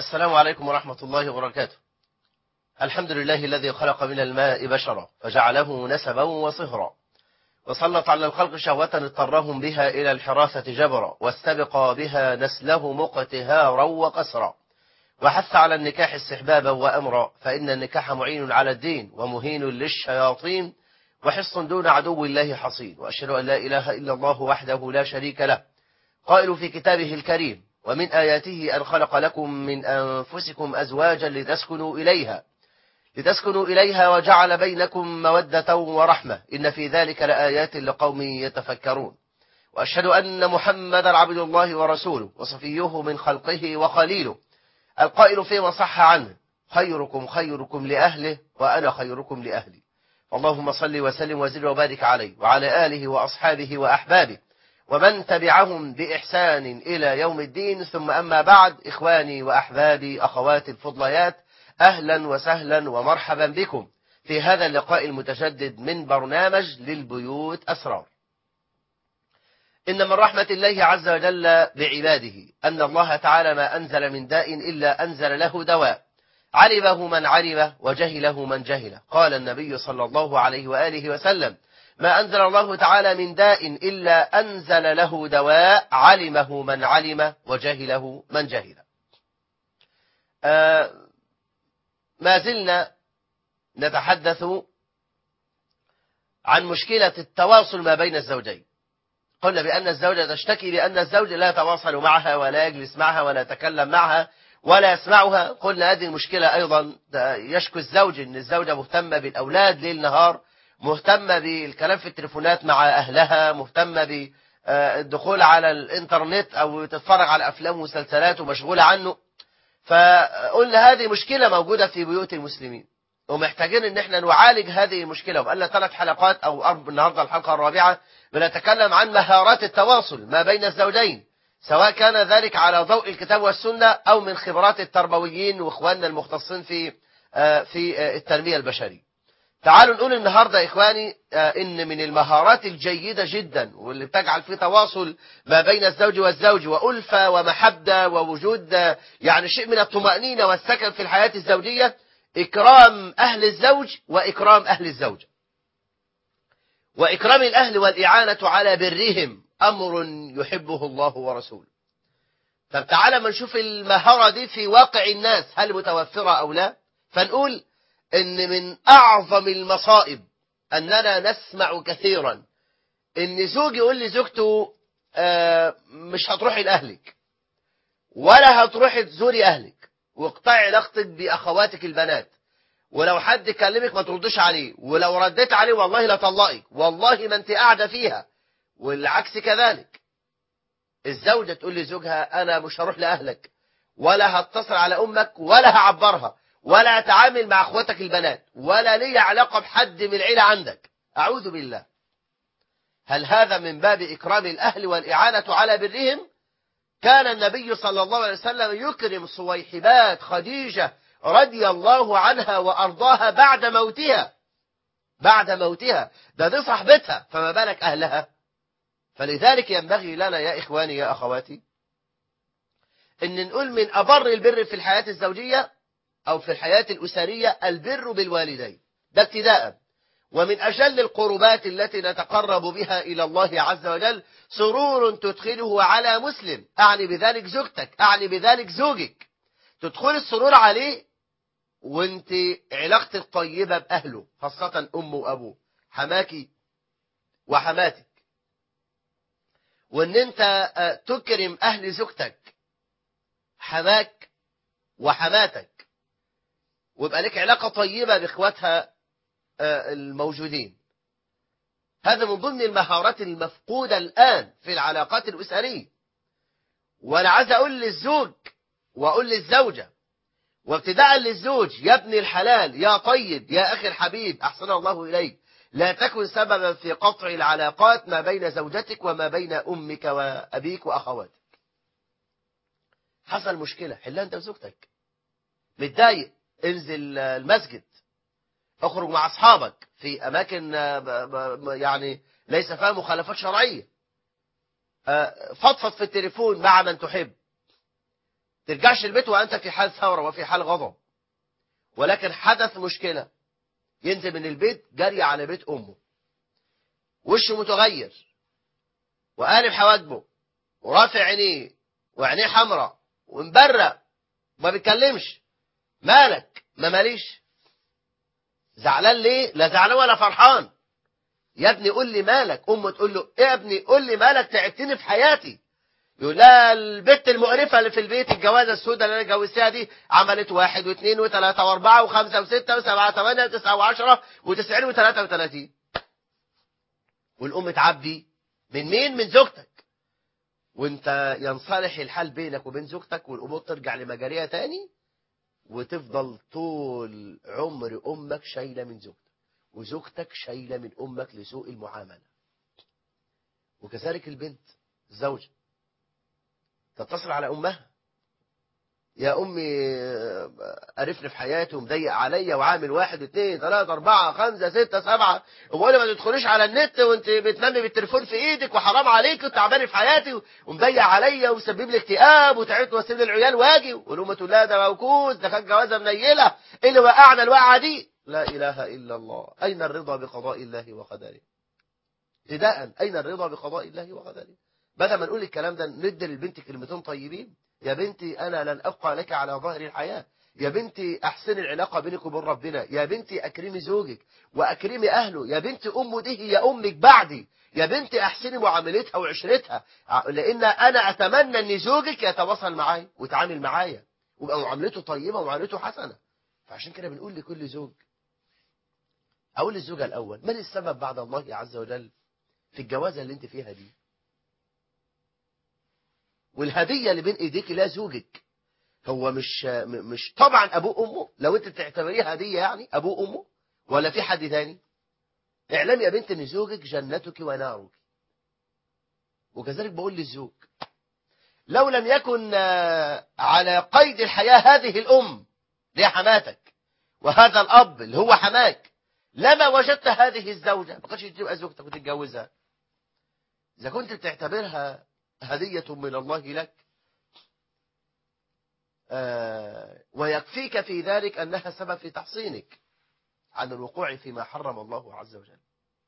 السلام عليكم ورحمة الله وبركاته الحمد لله الذي خلق من الماء بشرا فجعله نسبا وصهرا وسلط على الخلق شهوة اضطرهم بها إلى الحراثة جبرا واستبقى بها نسلهم اقتهارا وقسرا وحث على النكاح استحبابا وأمرا فإن النكاح معين على الدين ومهين للشياطين وحص دون عدو الله حصين وأشهد أن لا إله إلا الله وحده لا شريك له قائل في كتابه الكريم ومن آياته أن خلق لكم من أنفسكم أزواجا لتسكنوا إليها لتسكنوا إليها وجعل بينكم مودة ورحمة إن في ذلك لآيات لقوم يتفكرون وأشهد أن محمدا عبد الله ورسوله وصفيه من خلقه وخليله القائل فيما صح عنه خيركم خيركم لأهله وأنا خيركم لأهلي اللهم صل وسلم وزد وبارك عليه وعلى آله وأصحابه وأحبابه ومن تبعهم بإحسان إلى يوم الدين ثم أما بعد إخواني وأحبابي أخواتي الفضليات أهلا وسهلا ومرحبا بكم في هذا اللقاء المتجدد من برنامج للبيوت أسرار إن من رحمة الله عز وجل بعباده أن الله تعالى ما أنزل من داء إلا أنزل له دواء علمه من علمه وجهله من جهله قال النبي صلى الله عليه وآله وسلم ما أنزل الله تعالى من داء إلا أنزل له دواء علمه من علم وجهله من جهل آه ما زلنا نتحدث عن مشكلة التواصل ما بين الزوجين قلنا بأن الزوجة تشتكي بأن الزوج لا يتواصل معها ولا يجلس معها ولا يتكلم معها ولا يسمعها قلنا هذه المشكلة أيضا يشكو الزوج أن الزوجة مهتمة بالأولاد ليل نهار مهتمة بالكلام في التليفونات مع أهلها مهتمة بالدخول على الإنترنت أو تتفرج على أفلام ومسلسلات ومشغولة عنه فقلنا هذه مشكلة موجودة في بيوت المسلمين ومحتاجين ان احنا نعالج هذه المشكلة وبقالنا ثلاث حلقات او أرب النهاردة الحلقة الرابعة بنتكلم عن مهارات التواصل ما بين الزوجين سواء كان ذلك على ضوء الكتاب والسنة او من خبرات التربويين واخواننا المختصين في في التنمية البشرية تعالوا نقول النهاردة إخواني إن من المهارات الجيدة جدا واللي بتجعل في تواصل ما بين الزوج والزوج وألفة ومحبة ووجود يعني شيء من الطمأنينة والسكن في الحياة الزوجية إكرام أهل الزوج وإكرام أهل الزوجة وإكرام الأهل والإعانة على برهم أمر يحبه الله ورسوله طب تعالى ما نشوف المهارة دي في واقع الناس هل متوفرة أو لا فنقول ان من اعظم المصائب اننا نسمع كثيرا ان زوج يقول لزوجته آه مش هتروحي لاهلك ولا هتروحي تزوري اهلك واقطعي علاقتك باخواتك البنات ولو حد كلمك ما تردش عليه ولو رديت عليه والله لا طلقك والله ما انت قاعده فيها والعكس كذلك الزوجه تقول لزوجها انا مش هروح لاهلك ولا هتصل على امك ولا هعبرها ولا اتعامل مع اخواتك البنات ولا لي علاقة بحد من العيلة عندك اعوذ بالله هل هذا من باب اكرام الاهل والاعانة على برهم كان النبي صلى الله عليه وسلم يكرم صويحبات خديجة رضي الله عنها وارضاها بعد موتها بعد موتها ده دي صاحبتها فما بالك اهلها فلذلك ينبغي لنا يا اخواني يا اخواتي ان نقول من ابر البر في الحياة الزوجية أو في الحياة الأسرية البر بالوالدين ده ابتداء ومن أجل القربات التي نتقرب بها إلى الله عز وجل سرور تدخله على مسلم أعني بذلك زوجتك أعني بذلك زوجك تدخل السرور عليه وانت علاقتك طيبة بأهله خاصة أم وأبوه حماكي وحماتك وان انت تكرم أهل زوجتك حماك وحماتك ويبقى لك علاقة طيبة بإخواتها الموجودين هذا من ضمن المهارات المفقودة الآن في العلاقات الأسرية وأنا عايز أقول للزوج وأقول للزوجة وابتداء للزوج يا ابن الحلال يا طيب يا أخي الحبيب أحسن الله إليك لا تكن سببا في قطع العلاقات ما بين زوجتك وما بين أمك وأبيك وأخواتك حصل مشكلة حلها أنت وزوجتك متضايق انزل المسجد اخرج مع أصحابك في أماكن يعني ليس فيها مخالفات شرعية فضفض في التليفون مع من تحب ترجعش البيت وأنت في حال ثورة وفي حال غضب ولكن حدث مشكلة ينزل من البيت جري على بيت أمه وشه متغير وقالب حواجبه ورافع عينيه وعينيه حمراء ومبرق ما بيتكلمش مالك ما ماليش زعلان ليه لا زعلان ولا فرحان يا ابني قول لي مالك امه تقول له ايه يا ابني قول لي مالك تعبتني في حياتي يقول لا البت المقرفة اللي في البيت الجوازة السوداء اللي انا جوزتها دي عملت واحد واثنين وثلاثة واربعة وخمسة وستة وسبعة وثمانية وتسعة وعشرة وتسعين وثلاثة وثلاثين والأم تعبي من مين؟ من زوجتك وانت ينصلح الحال بينك وبين زوجتك والأمور ترجع لمجاريها تاني وتفضل طول عمر أمك شايلة من زوجتك وزوجتك شايلة من أمك لسوء المعاملة وكذلك البنت الزوجة تتصل على أمها يا أمي قرفني في حياتي ومضيق عليا وعامل واحد اثنين ثلاثة أربعة خمسة ستة سبعة وبقول ما تدخليش على النت وانت بتنامي بالتليفون في ايدك وحرام عليك وتعباني في حياتي ومضيق عليا ومسبب لي اكتئاب وتعبت واسيب العيال واجي والأمة تقول لا ده موكوس ده كان جوازة منيلة ايه اللي وقعنا الوقعة دي لا إله إلا الله أين الرضا بقضاء الله وقدره ابتداء أين الرضا بقضاء الله وقدره بدل ما نقول الكلام ده ندي للبنت كلمتين طيبين يا بنتي أنا لن أبقى لك على ظهر الحياة يا بنتي أحسن العلاقة بينك وبين ربنا يا بنتي أكرمي زوجك وأكرمي أهله يا بنتي أمه دي هي أمك بعدي يا بنتي أحسني معاملتها وعشرتها لأن أنا أتمنى أن زوجك يتواصل معايا ويتعامل معايا ويبقى معاملته طيبة ومعاملته حسنة فعشان كده بنقول لكل زوج أقول للزوجة الأول من السبب بعد الله عز وجل في الجوازة اللي انت فيها دي والهدية اللي بين ايديك لا زوجك هو مش مش طبعا ابوه امه لو انت تعتبريه هدية يعني ابوه امه ولا في حد تاني اعلمي يا بنت ان زوجك جنتك ونارك وكذلك بقول للزوج لو لم يكن على قيد الحياة هذه الام اللي هي حماتك وهذا الاب اللي هو حماك لما وجدت هذه الزوجة ما كنتش تبقى زوجتك وتتجوزها إذا كنت بتعتبرها هدية من الله لك آه ويكفيك في ذلك أنها سبب في تحصينك عن الوقوع فيما حرم الله عز وجل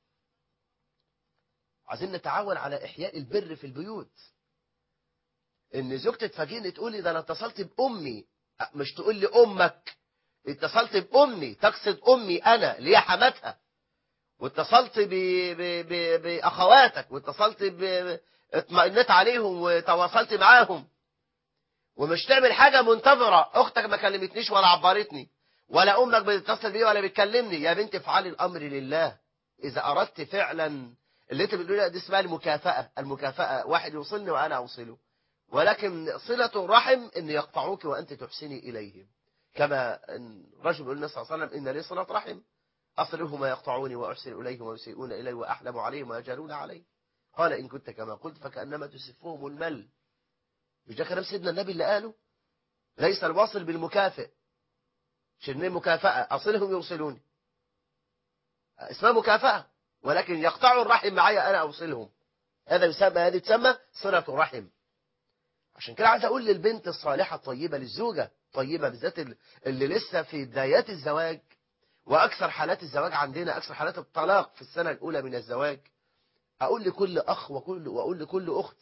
عايزين نتعاون على إحياء البر في البيوت إن زوجتي تفاجئني تقول لي ده أنا اتصلت بأمي مش تقول لي أمك اتصلت بأمي تقصد أمي أنا اللي هي حماتها واتصلت ب... ب... ب... بأخواتك واتصلت ب... اطمئنت عليهم وتواصلت معاهم ومش تعمل حاجة منتظرة أختك ما كلمتنيش ولا عبرتني ولا أمك بتتصل بي ولا بتكلمني يا بنت افعلي الأمر لله إذا أردت فعلا اللي أنت بتقولها دي اسمها المكافأة المكافأة واحد يوصلني وأنا أوصله ولكن صلة الرحم أن يقطعوك وأنت تحسني إليهم كما رجل يقول النبي صلى الله عليه وسلم إن لي صلة رحم أصله ما يقطعوني وأحسن إليهم ويسيئون إلي وأحلم عليهم ويجهلون علي قال إن كنت كما قلت فكأنما تسفهم المل مش ده كلام سيدنا النبي اللي قاله ليس الواصل بالمكافئ شنو مكافأة أصلهم يوصلوني اسمها مكافأة ولكن يقطعوا الرحم معايا أنا أوصلهم هذا يسمى هذه تسمى صلة رحم عشان كده عايز أقول للبنت الصالحة الطيبة للزوجة طيبة بالذات اللي لسه في بدايات الزواج وأكثر حالات الزواج عندنا أكثر حالات الطلاق في السنة الأولى من الزواج أقول لكل أخ وكل وأقول لكل أخت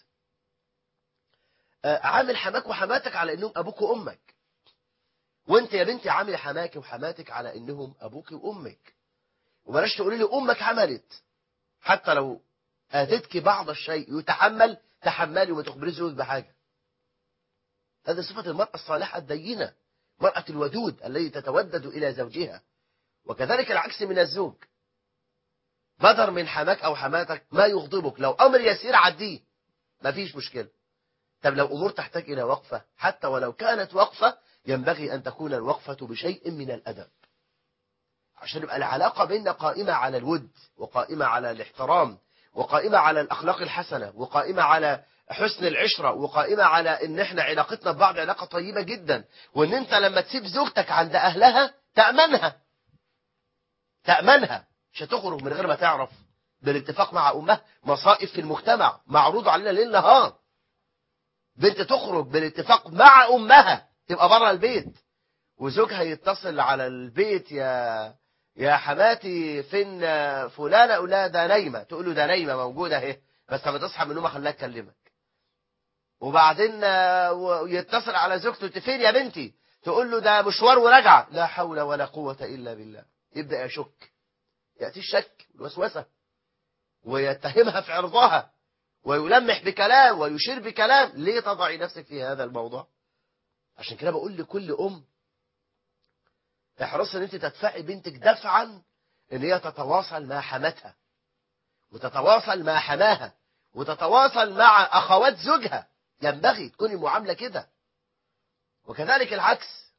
عامل حماك وحماتك على إنهم أبوك وأمك وانت يا بنتي عامل حماك وحماتك على إنهم أبوك وأمك وبلاش تقولي لي أمك عملت حتى لو آتتك بعض الشيء يتحمل تحملي وما تخبري زوجك بحاجة هذه صفة المرأة الصالحة الدينة مرأة الودود التي تتودد إلى زوجها وكذلك العكس من الزوج بدر من حماك أو حماتك ما يغضبك لو أمر يسير عديه ما فيش مشكلة طب لو أمور تحتاج إلى وقفة حتى ولو كانت وقفة ينبغي أن تكون الوقفة بشيء من الأدب عشان يبقى العلاقة بيننا قائمة على الود وقائمة على الاحترام وقائمة على الأخلاق الحسنة وقائمة على حسن العشرة وقائمة على ان احنا علاقتنا ببعض علاقة طيبة جدا وان انت لما تسيب زوجتك عند اهلها تأمنها تأمنها مش هتخرج من غير ما تعرف بالاتفاق مع امها مصائب في المجتمع معروض علينا ليل نهار بنت تخرج بالاتفاق مع امها تبقى بره البيت وزوجها يتصل على البيت يا يا حماتي فين فلانه اقول لها ده نايمه تقول له ده نايمه موجوده اهي بس لما تصحى من النوم خليها تكلمك وبعدين يتصل على زوجته انت فين يا بنتي تقول له ده مشوار وراجعه لا حول ولا قوه الا بالله يبدا يشك ياتي الشك والوسوسه ويتهمها في عرضها ويلمح بكلام ويشير بكلام ليه تضعي نفسك في هذا الموضوع عشان كده بقول لكل ام احرص ان انت تدفعي بنتك دفعا ان هي تتواصل مع حماتها وتتواصل مع حماها وتتواصل مع اخوات زوجها ينبغي تكون المعامله كده وكذلك العكس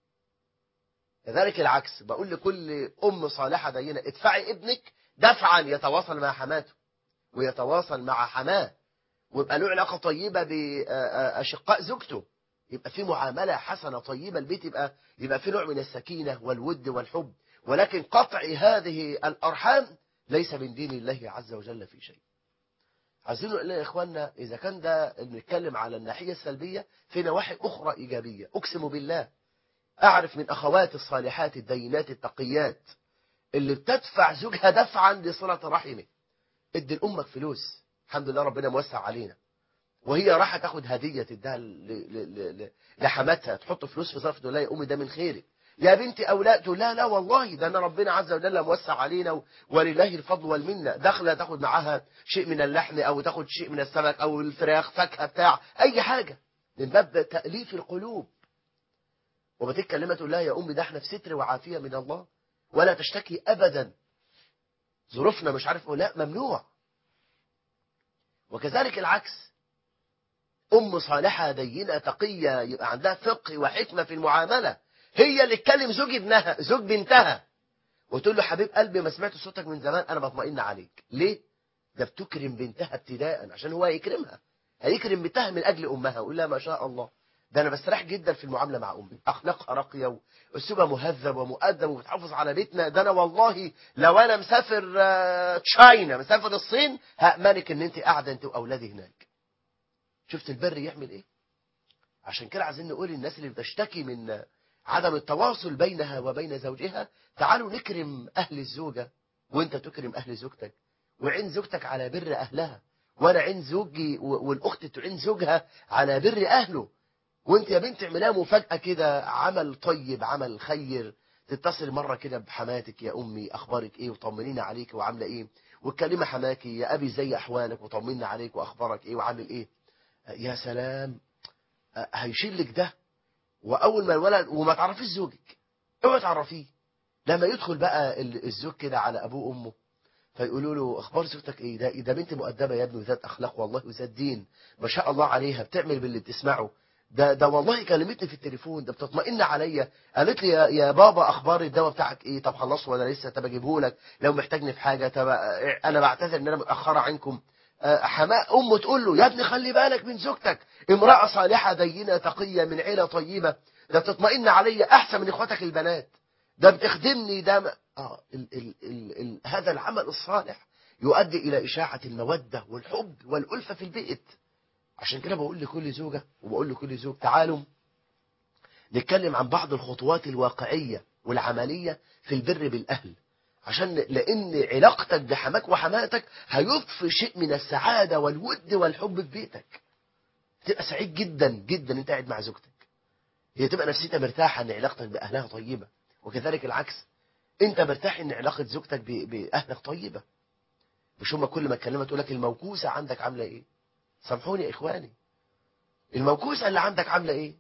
كذلك العكس بقول لكل ام صالحه دينه ادفعي ابنك دفعا يتواصل مع حماته ويتواصل مع حماه ويبقى له علاقه طيبه باشقاء زوجته يبقى في معامله حسنه طيبه البيت يبقى يبقى في نوع من السكينه والود والحب ولكن قطع هذه الارحام ليس من دين الله عز وجل في شيء عايزين نقول يا اخواننا اذا كان ده بنتكلم على الناحيه السلبيه في نواحي اخرى ايجابيه اقسم بالله اعرف من اخوات الصالحات الدينات التقيات اللي بتدفع زوجها دفعا لصله رحمه ادي لامك فلوس الحمد لله ربنا موسع علينا وهي راح تاخد هديه تديها لحماتها تحط فلوس في ظرف تقول لها يا امي ده من خيرك يا بنتي اولاد تقول لا لا والله ده انا ربنا عز وجل موسع علينا ولله الفضل والمنه داخله تاخد معاها شيء من اللحم او تاخد شيء من السمك او الفراخ فاكهه بتاع اي حاجه من باب تاليف القلوب وبتتكلم تقول لها يا امي ده احنا في ستر وعافيه من الله ولا تشتكي ابدا ظروفنا مش عارف لا ممنوع وكذلك العكس ام صالحه دينه تقيه يبقى عندها فقه وحكمه في المعامله هي اللي تكلم زوج ابنها زوج بنتها وتقول له حبيب قلبي ما سمعت صوتك من زمان انا بطمئن عليك ليه ده بتكرم بنتها ابتداء عشان هو هيكرمها هيكرم بنتها من اجل امها ويقول لها ما شاء الله ده انا بستريح جدا في المعامله مع امي اخلاقها راقيه واسلوبها مهذب ومؤدب وبتحافظ على بيتنا ده انا والله لو انا مسافر تشاينا مسافر الصين هامنك ان انت قاعده انت واولادي هناك شفت البر يعمل ايه عشان كده عايزين نقول الناس اللي بتشتكي من عدم التواصل بينها وبين زوجها تعالوا نكرم أهل الزوجة وانت تكرم أهل زوجتك وعين زوجتك على بر أهلها وانا عين زوجي والأخت تعين زوجها على بر أهله وانت يا بنت اعملها مفاجأة كده عمل طيب عمل خير تتصل مرة كده بحماتك يا أمي أخبارك إيه وطمنينا عليك وعاملة إيه وتكلمي حماكي يا أبي زي أحوالك وطمنا عليك وأخبارك إيه وعامل إيه يا سلام هيشيل لك ده واول ما الولد وما تعرفيش زوجك اوعي تعرفيه لما يدخل بقى الزوج كده على ابوه وامه فيقولوا له اخبار زوجتك ايه ده ده بنت مؤدبه يا ابني وذات اخلاق والله وذات دين ما شاء الله عليها بتعمل باللي بتسمعه ده ده والله كلمتني في التليفون ده بتطمئن عليا قالت لي يا, يا بابا اخبار الدواء بتاعك ايه طب خلصه ولا لسه طب اجيبه لك لو محتاجني في حاجه طب انا بعتذر ان انا متاخره عنكم حماء امه تقول له يا ابني خلي بالك من زوجتك امراه صالحه دينه تقيه من عيله طيبه ده بتطمئن عليا احسن من اخواتك البنات ده بتخدمني ده م... آه ال ال ال ال هذا العمل الصالح يؤدي الى اشاعه الموده والحب والالفه في البيت عشان كده بقول لكل زوجه وبقول لكل زوج تعالوا نتكلم عن بعض الخطوات الواقعيه والعمليه في البر بالاهل عشان لان علاقتك بحماك وحماتك هيضفي شيء من السعاده والود والحب في بيتك تبقى سعيد جدا جدا انت قاعد مع زوجتك هي تبقى نفسيتها مرتاحة ان علاقتك بأهلها طيبة وكذلك العكس انت مرتاح ان علاقة زوجتك بأهلك طيبة مش هما كل ما تكلمها تقول لك الموكوسة عندك عاملة ايه سامحوني يا اخواني الموكوسة اللي عندك عاملة ايه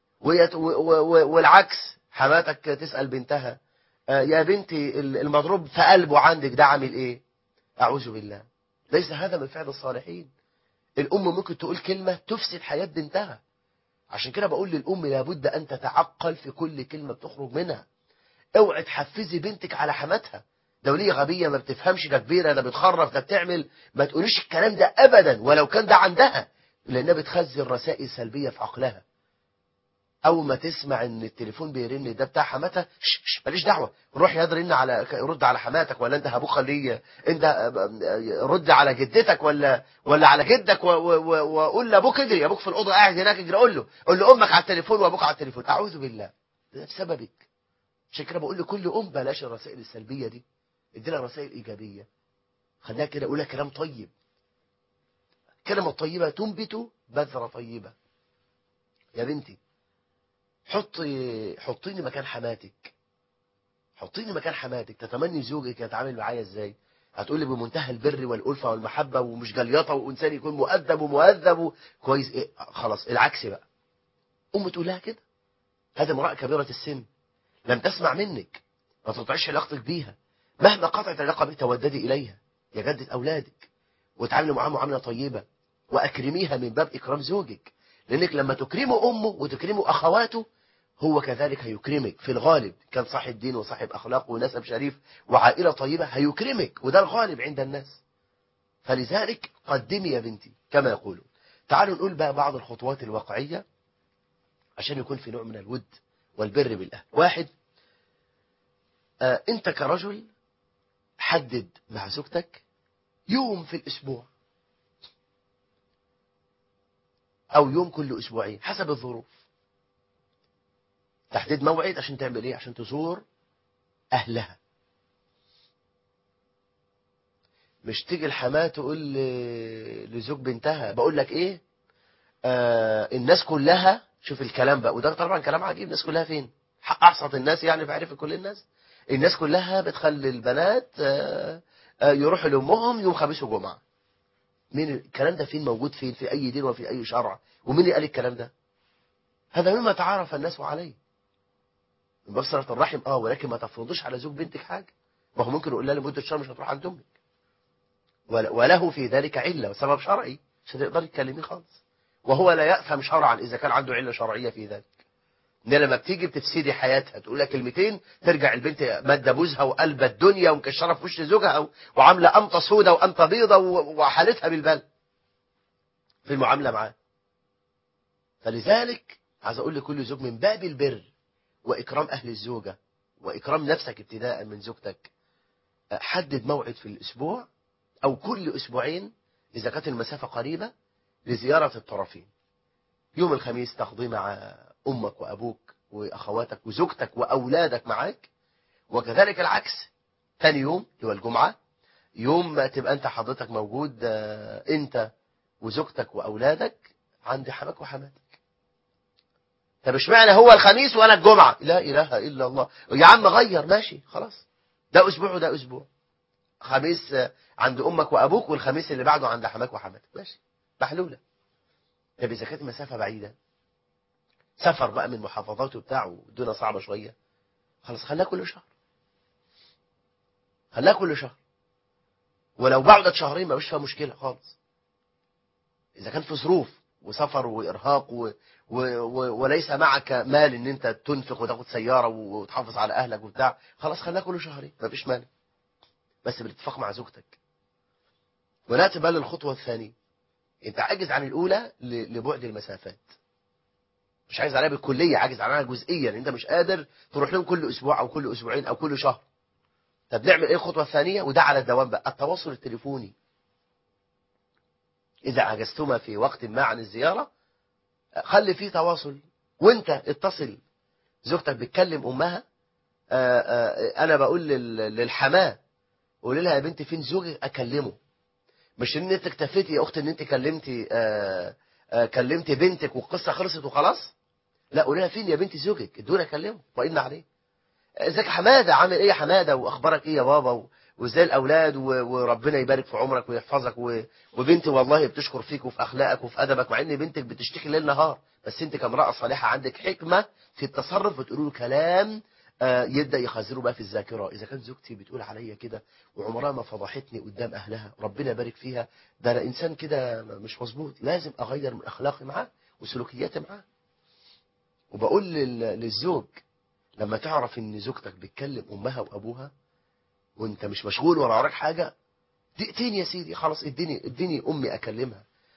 والعكس حماتك تسأل بنتها يا بنتي المضروب في قلبه عندك ده عامل ايه اعوذ بالله ليس هذا من فعل الصالحين الام ممكن تقول كلمة تفسد حياة بنتها عشان كده بقول للأم لابد أن تتعقل في كل كلمة بتخرج منها اوعي تحفزي بنتك على حماتها ده وليه غبية ما بتفهمش ده كبيرة ده بتخرف ده بتعمل ما تقوليش الكلام ده أبدا ولو كان ده عندها لأنها بتخزن رسائل سلبية في عقلها اول ما تسمع ان التليفون بيرن ده بتاع حماتها ش- ش- ماليش دعوه روح يا رن على رد على حماتك ولا انت هبوخه ليا انت رد على جدتك ولا ولا على جدك و- و- و- وقول لابوك اجري ابوك في الاوضه قاعد هناك اجري قول له قول له امك على التليفون وابوك على التليفون اعوذ بالله ده بسببك عشان كده بقول لكل ام بلاش الرسائل السلبيه دي ادينا رسائل ايجابيه خليها كده قولها كلام طيب كلمه طيبه تنبت بذره طيبه يا بنتي حطي حطيني مكان حماتك حطيني مكان حماتك تتمني زوجك يتعامل معايا ازاي هتقولي بمنتهى البر والألفة والمحبة ومش جليطة وإنسان يكون مؤدب ومؤدب كويس إيه خلاص العكس بقى أم تقول لها كده هذه امرأة كبيرة السن لم تسمع منك ما تقطعش علاقتك بيها مهما قطعت العلاقة بك توددي إليها يا جدة أولادك وتعاملي معاها معاملة طيبة وأكرميها من باب إكرام زوجك لأنك لما تكرموا أمه وتكرموا أخواته هو كذلك هيكرمك في الغالب كان صاحب دين وصاحب أخلاق ونسب شريف وعائلة طيبة هيكرمك وده الغالب عند الناس فلذلك قدمي يا بنتي كما يقولون تعالوا نقول بقى بعض الخطوات الواقعية عشان يكون في نوع من الود والبر بالأهل واحد آه انت كرجل حدد مع زوجتك يوم في الأسبوع أو يوم كل أسبوعين حسب الظروف تحديد موعد عشان تعمل ايه عشان تزور اهلها مش تيجي الحماة تقول ل- لزوج بنتها بقول لك ايه آه الناس كلها شوف الكلام بقى وده طبعا كلام عجيب الناس كلها فين حق احصت الناس يعني بعرف كل الناس الناس كلها بتخلي البنات آه آه يروحوا لامهم يوم خميس وجمعه مين الكلام ده فين موجود فين في اي دين وفي اي شرع ومين اللي قال الكلام ده هذا مما تعرف الناس عليه بصرة الرحم اه ولكن ما تفرضوش على زوج بنتك حاجة ما هو ممكن يقول لها لمدة شهر مش هتروح عند امك ول- وله في ذلك علة وسبب شرعي مش هتقدري تكلميه خالص وهو لا يفهم شرعا اذا كان عنده علة شرعية في ذلك ان لما بتيجي بتفسدي حياتها تقول لها كلمتين ترجع البنت مادة بوزها وقلب الدنيا ومكشره في وش زوجها و- وعامله قمطه سودة وقمطه بيضة و- وحالتها بالبل في المعامله معاه فلذلك عايز اقول لكل زوج من باب البر وإكرام أهل الزوجة وإكرام نفسك ابتداء من زوجتك حدد موعد في الأسبوع أو كل أسبوعين إذا كانت المسافة قريبة لزيارة الطرفين يوم الخميس تقضي مع أمك وأبوك وأخواتك وزوجتك وأولادك معاك وكذلك العكس ثاني يوم هو الجمعة يوم ما تبقى أنت حضرتك موجود آه، أنت وزوجتك وأولادك عند حماك وحماتك طب اشمعنى هو الخميس وانا الجمعه لا اله الا الله يا عم غير ماشي خلاص ده اسبوع وده اسبوع خميس آه، عند امك وابوك والخميس اللي بعده عند حماك وحماتك ماشي محلوله طب اذا كانت مسافه بعيده سفر بقى من محافظات وبتاع والدنيا صعبه شويه خلاص خليها كل شهر خليها كل شهر ولو بعدت شهرين ما فيش فيها مشكله خالص اذا كان في ظروف وسفر وارهاق و... و... و... وليس معك مال ان انت تنفق وتاخد سياره وتحافظ على اهلك وبتاع خلاص خليها كل شهرين مفيش مانع بس بالاتفاق مع زوجتك وناتي بقى للخطوه الثانيه انت عاجز عن الاولى ل... لبعد المسافات مش عايز عليها بالكليه عاجز عنها جزئيا انت مش قادر تروح لهم كل اسبوع او كل اسبوعين او كل شهر طب نعمل ايه الخطوه الثانيه وده على الدوام بقى التواصل التليفوني اذا عجزتما في وقت ما عن الزياره خلي فيه تواصل وانت اتصل زوجتك بتكلم امها آآ آآ انا بقول لل- للحماه قولي لها يا بنتي فين زوجك اكلمه مش ان انت اكتفيتي يا اختي ان انت كلمتي آآ آآ كلمتي بنتك والقصه خلصت وخلاص لا قولي لها فين يا بنتي زوجك ادوني اكلمه وإن عليه ازيك يا حماده عامل ايه يا حماده واخبارك ايه يا بابا و- وازاي الاولاد و- وربنا يبارك في عمرك ويحفظك و- وبنتي والله بتشكر فيك وفي اخلاقك وفي ادبك مع ان بنتك بتشتكي ليل نهار بس انت كامراه صالحه عندك حكمه في التصرف بتقول له كلام آه، يبدا يخزنه بقى في الذاكره اذا كانت زوجتي بتقول عليا كده وعمرها ما فضحتني قدام اهلها ربنا يبارك فيها ده انا انسان كده مش مظبوط لازم اغير من اخلاقي معاه وسلوكياتي معاه وبقول لل- للزوج لما تعرف ان زوجتك بتكلم امها وابوها وانت مش مشغول ولا وراك حاجه دقيقتين يا سيدي خلاص اديني اديني امي اكلمها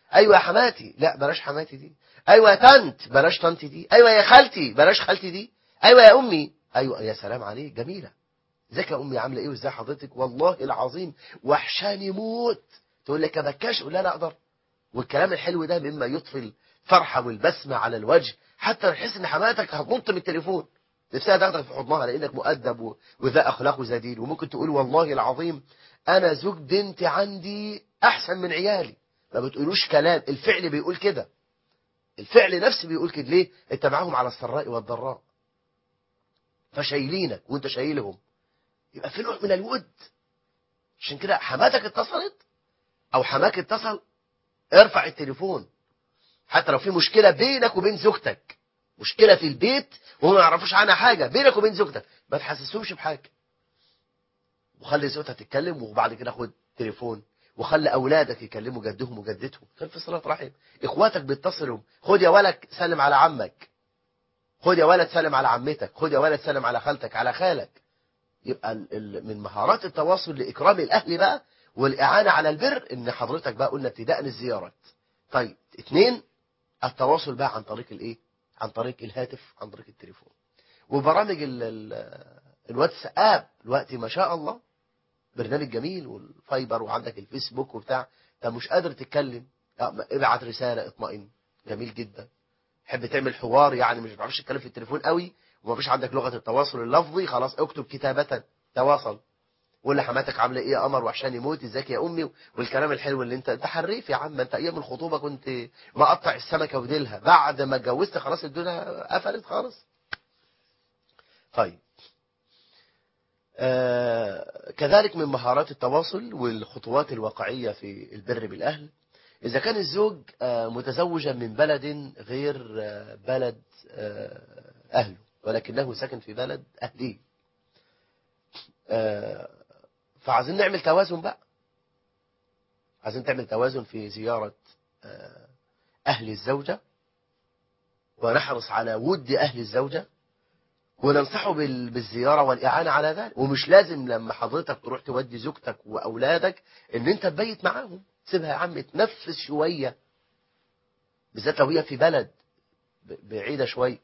ايوه يا حماتي لا بلاش حماتي دي ايوه يا تنت بلاش طنتي دي ايوه يا خالتي بلاش خالتي دي ايوه يا امي ايوه يا سلام عليك جميله ازيك يا امي عامله ايه وازاي حضرتك والله العظيم وحشاني موت تقول لك يا بكاش قول لها لا اقدر والكلام الحلو ده مما يطفي الفرحه والبسمه على الوجه حتى تحس ان حماتك هتنط من التليفون نفسها تاخدك في حضنها لانك مؤدب و- وذا اخلاق وزديد وممكن تقول والله العظيم انا زوج بنتي عندي احسن من عيالي ما بتقولوش كلام الفعل بيقول كده الفعل نفسه بيقول كده ليه انت معاهم على السراء والضراء فشايلينك وانت شايلهم يبقى في نوع من الود عشان كده حماتك اتصلت او حماك اتصل ارفع التليفون حتى لو في مشكلة بينك وبين زوجتك مشكلة في البيت وهم ما يعرفوش عنها حاجة بينك وبين زوجتك ما تحسسهمش بحاجة وخلي زوجتها تتكلم وبعد كده خد تليفون وخلي اولادك يكلموا جدهم وجدتهم كان في صلاه رحم اخواتك بيتصلوا خد يا ولد سلم على عمك خد يا ولد سلم على عمتك خد يا ولد سلم على خالتك على خالك يبقى ال- ال- من مهارات التواصل لاكرام الاهل بقى والاعانه على البر ان حضرتك بقى قلنا ابتداء الزيارات طيب اتنين التواصل بقى عن طريق الايه عن طريق الهاتف عن طريق التليفون وبرامج ال ال الواتساب دلوقتي ما شاء الله برنامج جميل والفايبر وعندك الفيسبوك وبتاع انت مش قادر تتكلم اه، ابعت رساله اطمئن جميل جدا حب تعمل حوار يعني مش بتعرفش تتكلم في التليفون قوي وما فيش عندك لغه التواصل اللفظي خلاص اكتب كتابه تواصل قول لحماتك عامله ايه يا قمر وحشاني يموت ازيك يا امي والكلام الحلو اللي انت انت حريف يا عم انت ايام الخطوبه كنت مقطع السمكه وديلها بعد ما اتجوزت خلاص الدنيا قفلت خالص طيب آه كذلك من مهارات التواصل والخطوات الواقعية في البر بالأهل إذا كان الزوج آه متزوجا من بلد غير آه بلد آه أهله ولكنه ساكن في بلد أهليه آه فعايزين نعمل توازن بقى عايزين تعمل توازن في زيارة آه أهل الزوجة ونحرص على ود أهل الزوجة وننصحه بال- بالزيارة والإعانة على ذلك ومش لازم لما حضرتك تروح تودي زوجتك وأولادك إن أنت تبيت معاهم سيبها يا عم تنفس شوية بالذات لو هي في بلد ب- بعيدة شوية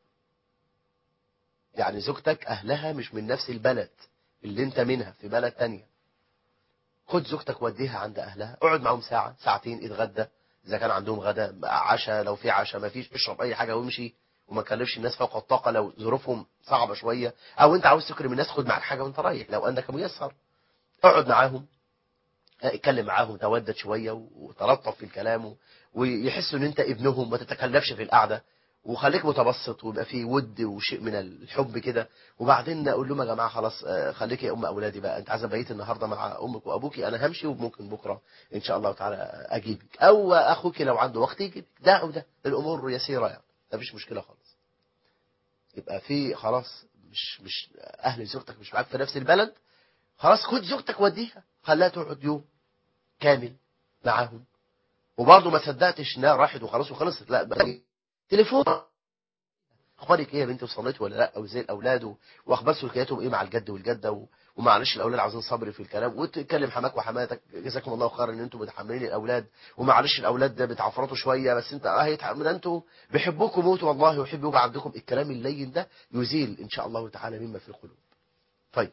يعني زوجتك أهلها مش من نفس البلد اللي أنت منها في بلد تانية خد زوجتك وديها عند أهلها اقعد معاهم ساعة ساعتين اتغدى إذا كان عندهم غدا عشاء لو في عشاء ما فيش اشرب أي حاجة وامشي وما تكلفش الناس فوق الطاقة لو ظروفهم صعبة شوية أو أنت عاوز تكرم الناس خد معاك حاجة وأنت رايح لو أنك ميسر اقعد معاهم اتكلم معاهم تودد شوية وتلطف في الكلام و- ويحسوا ان انت ابنهم ما تتكلفش في القعدة وخليك متبسط ويبقى في ود وشيء من الحب كده وبعدين اقول لهم يا جماعه خلاص آه، خليك يا ام اولادي بقى انت عايزه بقيت النهارده مع امك وابوكي انا همشي وممكن بكره ان شاء الله تعالى اجيبك او اخوك لو عنده وقت يجيبك ده او ده الامور يسيره يعني مفيش مشكله خالص يبقى في خلاص مش مش اهل زوجتك مش معاك في نفس البلد خلاص خد زوجتك وديها خليها تقعد يوم كامل معاهم وبرضه ما صدقتش انها راحت وخلاص وخلصت لا بقى تليفون اخبارك ايه يا بنتي وصليت ولا لا او زي الاولاد و- واخبار سلوكياتهم ايه مع الجد والجده و... ومعلش الاولاد عاوزين صبر في الكلام وتتكلم حماك وحماتك جزاكم الله خيرا ان انتم متحملين الاولاد ومعلش الاولاد ده بتعفرطوا شويه بس انت اه هيتحمل انتوا بيحبوكم موتوا والله ويحب يبقى عندكم الكلام اللين ده يزيل ان شاء الله تعالى مما في القلوب طيب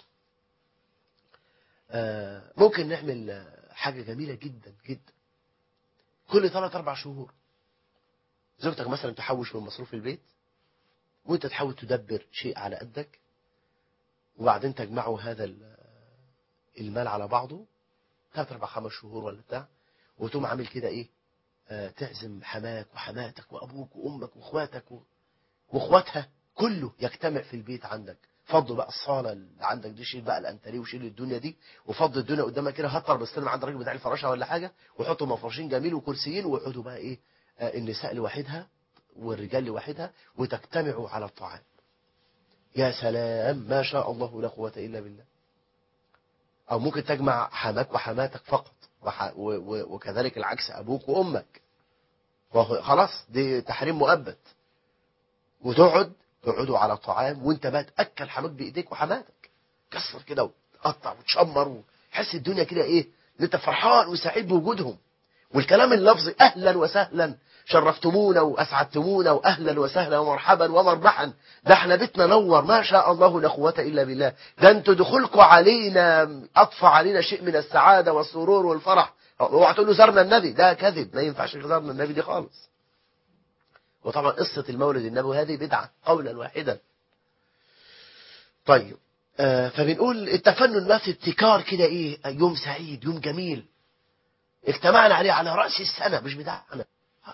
آه ممكن نعمل آه، حاجه جميله جدا جدا كل ثلاث اربع شهور زوجتك مثلا تحوش من مصروف البيت وانت تحاول تدبر شيء على قدك وبعدين تجمعوا هذا ال- المال على بعضه ثلاث اربع خمس شهور ولا بتاع وتقوم عامل كده ايه آه تعزم حماك وحماتك وابوك وامك واخواتك و- واخواتها كله يجتمع في البيت عندك فضوا بقى الصاله اللي عندك دي شيل بقى الانتريه وشيل الدنيا دي وفض الدنيا قدامك كده هطر بستلم عند الراجل بتاع الفراشه ولا حاجه وحطوا مفرشين جميل وكرسيين ويقعدوا بقى ايه آه النساء لوحدها والرجال لوحدها وتجتمعوا على الطعام يا سلام ما شاء الله لا قوة إلا بالله أو ممكن تجمع حماك وحماتك فقط وح... و... و... وكذلك العكس أبوك وأمك وهو خلاص دي تحريم مؤبد وتقعد تقعدوا على الطعام وانت بقى تأكل حماك بإيديك وحماتك كسر كده وتقطع وتشمر وحس الدنيا كده ايه ان انت فرحان وسعيد بوجودهم والكلام اللفظي أهلا وسهلا شرفتمونا وأسعدتمونا وأهلا وسهلا ومرحبا ومربحا ده احنا بيتنا نور ما شاء الله لا قوة إلا بالله ده انتوا دخولكم علينا أطفى علينا شيء من السعادة والسرور والفرح اوعى تقول له زرنا النبي ده كذب ما ينفعش زرنا النبي دي خالص وطبعا قصة المولد النبوي هذه بدعة قولا واحدا طيب آه فبنقول التفنن ما في ابتكار كده ايه يوم سعيد يوم جميل اجتمعنا عليه على رأس السنة مش بتاعنا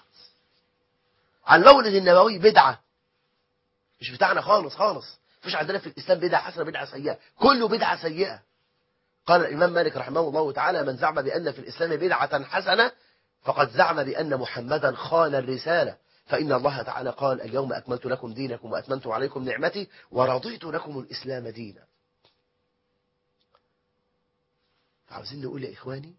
على المولد النبوي بدعة مش بتاعنا خالص خالص مفيش عندنا في الإسلام بدعة حسنة بدعة سيئة كله بدعة سيئة قال الإمام مالك رحمه الله تعالى من زعم بأن في الإسلام بدعة حسنة فقد زعم بأن محمدا خان الرسالة فإن الله تعالى قال اليوم أكملت لكم دينكم وأتممت عليكم نعمتي ورضيت لكم الإسلام دينا عاوزين نقول يا إخواني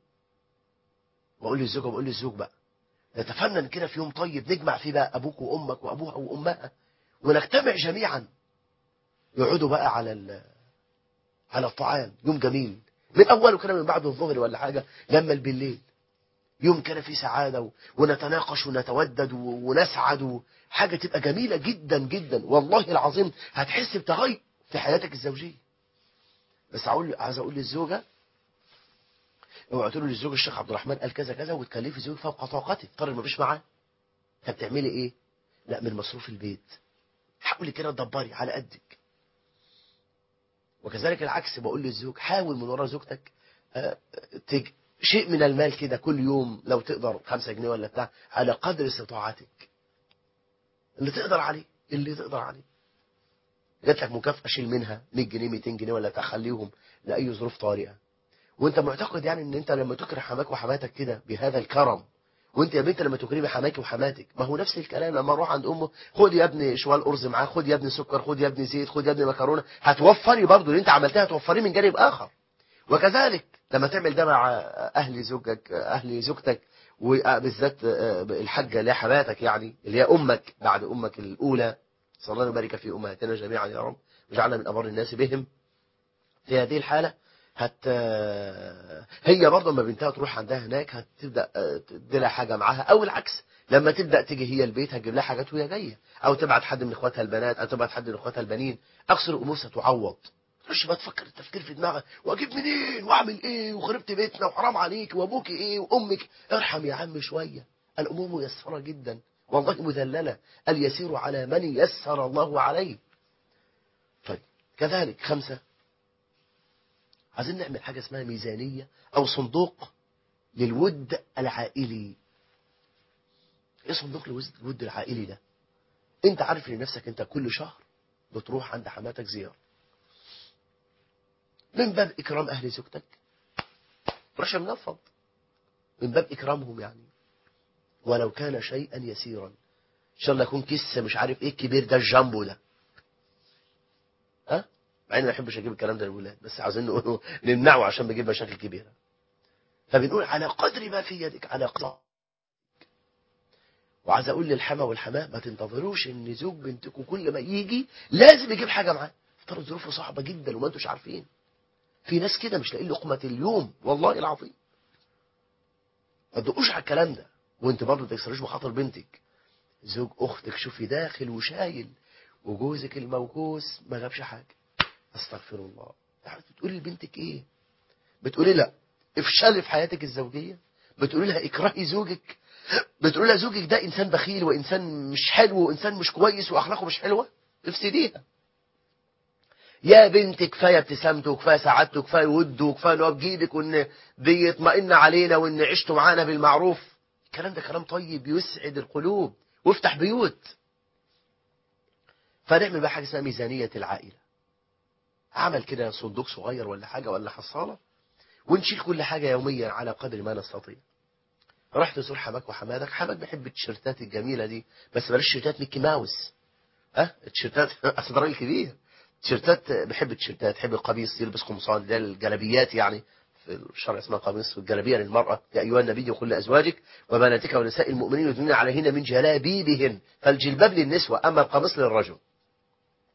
بقول للزوجة بقول للزوج بقى نتفنن كده في يوم طيب نجمع فيه بقى أبوك وأمك وأبوها وأمها ونجتمع جميعا يقعدوا بقى على ال... على الطعام يوم جميل من أوله كده من بعد الظهر ولا حاجة لما بالليل يوم كده فيه سعادة و... ونتناقش ونتودد و... ونسعد و... حاجة تبقى جميلة جدا جدا والله العظيم هتحس بتغير في حياتك الزوجية بس أقول عايز أقول للزوجة اوعى تقول للزوج الشيخ عبد الرحمن قال كذا كذا وتكلفي زوجك فوق طاقتك اضطر ما فيش معاه طب تعملي ايه لا من مصروف البيت حاولي كده تدبري على قدك وكذلك العكس بقول للزوج حاول من ورا زوجتك آه، تج... شيء من المال كده كل يوم لو تقدر خمسة جنيه ولا بتاع على قدر استطاعتك اللي تقدر عليه اللي تقدر عليه جات لك مكافأة شيل منها 100 جنيه 200 جنيه ولا تخليهم لأي ظروف طارئة وانت معتقد يعني ان انت لما تكره حماك وحماتك كده بهذا الكرم وانت يا بنت لما تكرمي حماك وحماتك ما هو نفس الكلام لما اروح عند امه خد يا ابني شوال ارز معاه خد يا ابني سكر خد يا ابني زيت خد يا ابني مكرونه هتوفري برضه اللي انت عملتها هتوفريه من جانب اخر وكذلك لما تعمل ده مع اهل زوجك اهل زوجتك وبالذات الحاجه اللي هي حماتك يعني اللي هي امك بعد امك الاولى صلى الله وبارك في امهاتنا جميعا يا رب وجعلنا من ابر الناس بهم في هذه الحاله هت هي برضه لما بنتها تروح عندها هناك هتبدا تدي لها حاجه معاها او العكس لما تبدا تيجي هي البيت هتجيب لها حاجات وهي جايه او تبعت حد من اخواتها البنات او تبعت حد من اخواتها البنين اقصر الامور ستعوض تخش بقى تفكر التفكير في دماغك واجيب منين واعمل ايه وخربت بيتنا وحرام عليك وابوك ايه وامك ارحم يا عم شويه الامور ميسره جدا والله مذلله اليسير على من يسر الله عليه طيب كذلك خمسه عايزين نعمل حاجة اسمها ميزانية أو صندوق للود العائلي إيه صندوق الود العائلي ده أنت عارف لنفسك أنت كل شهر بتروح عند حماتك زيارة من باب إكرام أهل زوجتك رش منفض من باب إكرامهم يعني ولو كان شيئا يسيرا إن شاء الله يكون كيس مش عارف إيه الكبير ده الجامبو ده ها مع اني ما بحبش اجيب الكلام ده للولاد بس عاوزين نقوله نمنعه عشان بيجيب مشاكل كبيره فبنقول على قدر ما في يدك على قدر وعايز اقول للحما والحماه ما تنتظروش ان زوج بنتكم كل ما يجي لازم يجيب حاجه معاه افترض ظروفه صعبه جدا وما انتوش عارفين في ناس كده مش لاقيين لقمه اليوم والله العظيم ما تدقوش على الكلام ده وانت برضه ما تكسروش بخاطر بنتك زوج اختك شوفي داخل وشايل وجوزك الموكوس ما جابش حاجه استغفر الله بتقولي لبنتك ايه بتقولي لا افشلي في حياتك الزوجيه بتقولي لها اكرهي زوجك بتقولي لها زوجك ده انسان بخيل وانسان مش حلو وانسان مش كويس واخلاقه مش حلوه افسديها يا بنت كفايه ابتسامته وكفايه سعادته وكفايه وده وكفايه ان هو بجيبك وان بيطمئن علينا وان عشتوا معانا بالمعروف الكلام ده كلام طيب يسعد القلوب وافتح بيوت فنعمل بقى حاجه اسمها ميزانيه العائله عمل كده صندوق صغير ولا حاجة ولا حصالة ونشيل كل حاجة يوميا على قدر ما نستطيع رحت تزور حماك وحمادك حماك بيحب التيشيرتات الجميلة دي بس بلاش تيشيرتات ميكي ماوس ها التيشيرتات اصل راجل كبير تيشيرتات بحب التيشيرتات بحب القميص يلبس قمصان ده الجلابيات يعني في الشرع اسمها قميص والجلابيه للمرأة يا أيها النبي قل لأزواجك وبناتك ونساء المؤمنين يدنين عليهن من جلابيبهن فالجلباب للنسوة أما القميص للرجل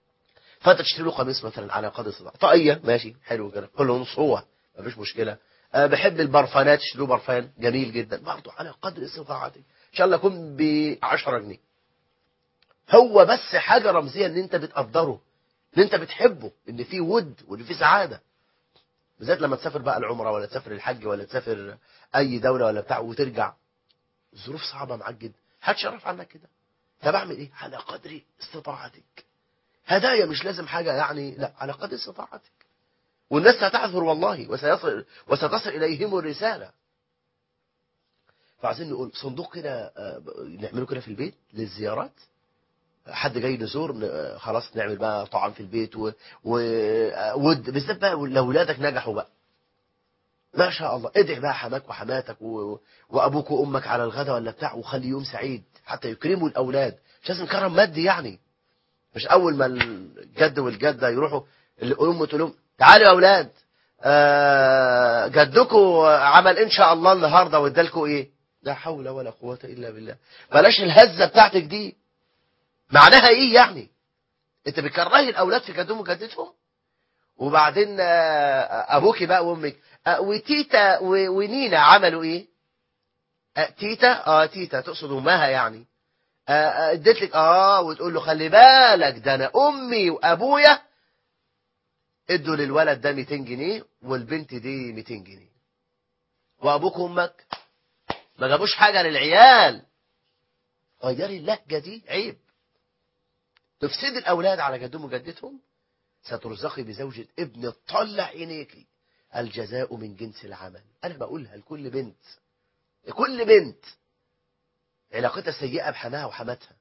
فانت تشتري له قميص مثلا على قدر استطاعتك طاقيه ماشي حلو كده كله نص هو مفيش مشكله آه، بحب البرفانات اشتروا برفان جميل جدا برضه على قدر استطاعتك ان شاء الله يكون ب 10 جنيه هو بس حاجه رمزيه ان انت بتقدره ان انت بتحبه ان في ود وان في سعاده بالذات لما تسافر بقى العمره ولا تسافر الحج ولا تسافر اي دوله ولا بتاع وترجع الظروف صعبه معاك جدا محدش يعرف عنك كده طب اعمل ايه على قدر استطاعتك هدايا مش لازم حاجه يعني لا على قدر استطاعتك والناس هتعذر والله وسيصل وستصل اليهم الرساله فعايزين نقول صندوق كده آه، نعمله كده في البيت للزيارات حد جاي نزور ن- خلاص نعمل بقى طعام في البيت و- و- ود بالذات بقى لو اولادك نجحوا بقى ما شاء الله ادعي بقى حماك وحماتك و... وابوك وامك على الغداء ولا بتاع وخلي يوم سعيد حتى يكرموا الاولاد مش لازم كرم مادي يعني مش اول ما الجد والجده يروحوا الام تقول لهم تعالوا يا اولاد آه جدكم عمل ان شاء الله النهارده وادالكم ايه لا حول ولا قوه الا بالله بلاش الهزه بتاعتك دي معناها ايه يعني انت بتكرهي الاولاد في جدهم وجدتهم وبعدين آه، ابوكي بقى وامك آه، وتيتا و- ونينا عملوا ايه آه، تيتا اه تيتا تقصد امها يعني آه، آه، اديت لك اه وتقول له خلي بالك ده انا امي وابويا ادوا للولد ده 200 جنيه والبنت دي 200 جنيه وابوك وامك ما جابوش حاجه للعيال غيري اللهجه دي عيب تفسد الاولاد على جدهم وجدتهم سترزقي بزوجة ابن طلع عينيكي الجزاء من جنس العمل انا بقولها لكل بنت لكل بنت علاقتها سيئة بحماها وحماتها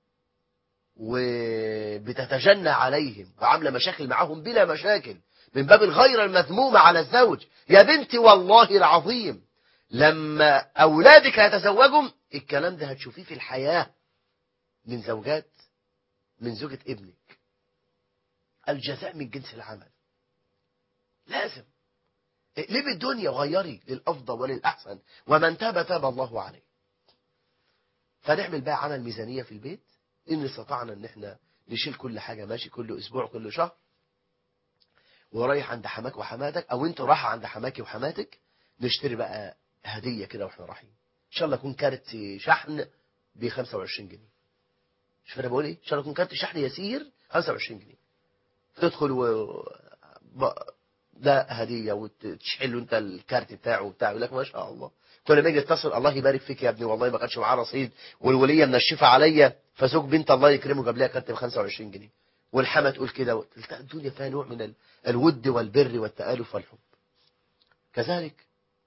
وبتتجنى عليهم وعاملة مشاكل معاهم بلا مشاكل من باب الغيرة المذمومة على الزوج يا بنتي والله العظيم لما أولادك هيتزوجوا الكلام ده هتشوفيه في الحياة من زوجات من زوجة ابنك الجزاء من جنس العمل لازم اقلبي الدنيا وغيري للأفضل وللأحسن ومن تاب تاب الله عليه فنعمل بقى عمل ميزانية في البيت إن استطعنا إن احنا نشيل كل حاجة ماشي كل أسبوع كل شهر ورايح عند حماك وحماتك أو أنت رايحة عند حماكي وحماتك نشتري بقى هدية كده واحنا رايحين إن شاء الله يكون كارت شحن ب 25 جنيه شوف أنا بقول إيه؟ إن شاء الله يكون كارت شحن يسير 25 جنيه تدخل و ب- ده هديه وتشحن له انت الكارت بتاعه وبتاع يقول لك ما شاء الله كل ما يجي يتصل الله يبارك فيك يا ابني والله ما كانش معاه رصيد والوليه منشفه عليا فزوج بنت الله يكرمه جاب لها كارت ب 25 جنيه والحما تقول كده تلتقى الدنيا فيها نوع من ال- الود والبر والتآلف والحب كذلك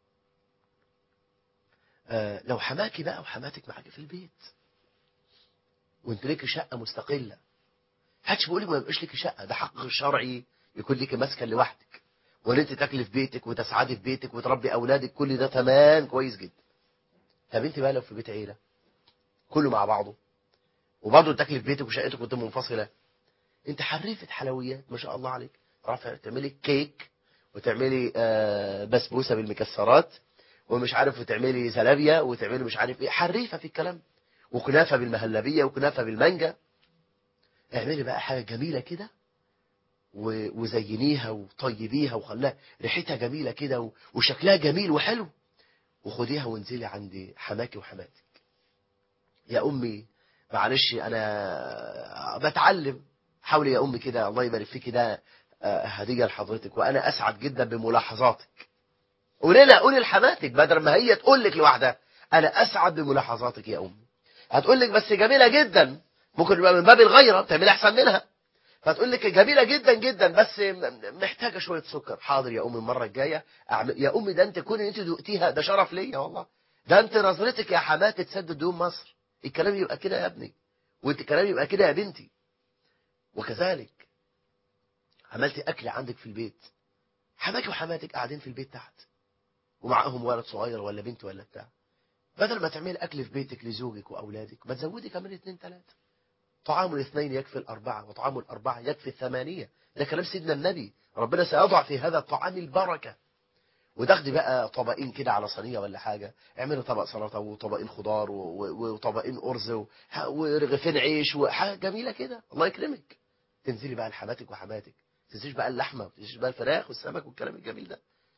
آه لو حماكي بقى وحماتك معاكي في البيت وانت ليكي شقه مستقله حدش بيقول لك ما يبقاش ليكي شقه ده حق شرعي يكون ليكي مسكن لوحدك وان انت تاكلي في بيتك وتسعدي في بيتك وتربي اولادك كل ده تمام كويس جدا طب انت بقى لو في بيت عيله كله مع بعضه وبرضه تاكلي في بيتك وشقتك وانت منفصله انت حريفه حلويات ما شاء الله عليك تعرفي تعملي كيك وتعملي آه، بسبوسه بالمكسرات ومش عارف وتعملي زلابيا وتعملي مش عارف ايه حريفه في الكلام وكنافه بالمهلبيه وكنافه بالمانجا اعملي بقى حاجه جميله كده و- وزينيها وطيبيها وخلاها ريحتها جميله كده و- وشكلها جميل وحلو وخديها وانزلي عند حماكي وحماتك يا امي معلش انا بتعلم حاولي يا امي كده الله يبارك فيكي ده آه، هديه لحضرتك وانا اسعد جدا بملاحظاتك قولي لها قولي لحماتك بدل ما هي تقول لك لوحدها انا اسعد بملاحظاتك يا امي هتقول لك بس جميله جدا ممكن يبقى من باب الغيره تعملي احسن منها فتقول لك جميله جدا جدا بس م- محتاجه شويه سكر حاضر يا امي المره الجايه أعمل يا امي ده انت كون انت دقتيها ده شرف ليا والله ده انت نظرتك يا حماتي تسد ديون مصر الكلام يبقى كده يا ابني وانت الكلام يبقى كده يا بنتي وكذلك عملتي اكل عندك في البيت حماكي وحماتك قاعدين في البيت تحت ومعاهم ولد صغير ولا بنت ولا بتاع بدل ما تعملي اكل في بيتك لزوجك واولادك ما تزودي كمان اتنين ثلاثه طعام الاثنين يكفي الأربعة وطعام الأربعة يكفي الثمانية ده كلام سيدنا النبي ربنا سيضع في هذا الطعام البركة وتاخدي بقى طبقين كده على صينية ولا حاجة اعملي طبق سلطة وطبقين خضار و- و- وطبقين أرز و- ورغيفين عيش وحاجة جميلة كده الله يكرمك تنزلي بقى لحماتك وحماتك تنسيش بقى اللحمة ما تنسيش بقى الفراخ والسمك والكلام الجميل ده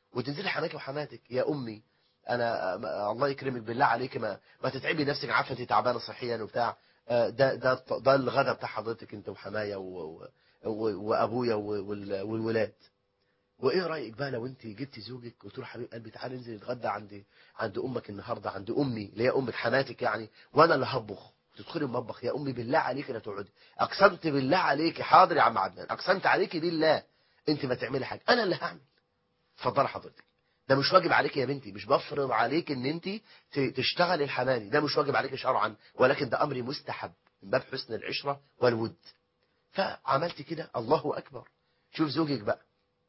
وتنزلي حماكي وحماتك يا امي انا آه، الله يكرمك بالله عليك ما ما تتعبي نفسك عارفه انت تعبانه صحيا وبتاع آه، ده ده ده الغدا بتاع حضرتك انت وحمايا و- و- و- وابويا و- وال- والولاد وايه رايك بقى لو انت جبتي زوجك قلت له حبيب قلبي تعالى ننزل نتغدى عند عند امك النهارده عند امي اللي هي امك حماتك يعني وانا اللي هطبخ تدخلي المطبخ يا امي بالله عليك لا تقعدي اقسمت بالله عليك حاضر يا عم عدنان اقسمت عليكي بالله انت ما تعملي حاجه انا اللي هعمل اتفضلي حضرتك ده مش واجب عليك يا بنتي مش بفرض عليك ان انت ت- تشتغلي الحماني ده مش واجب عليك شرعا ولكن ده امر مستحب من باب حسن العشره والود فعملت كده الله اكبر شوف زوجك بقى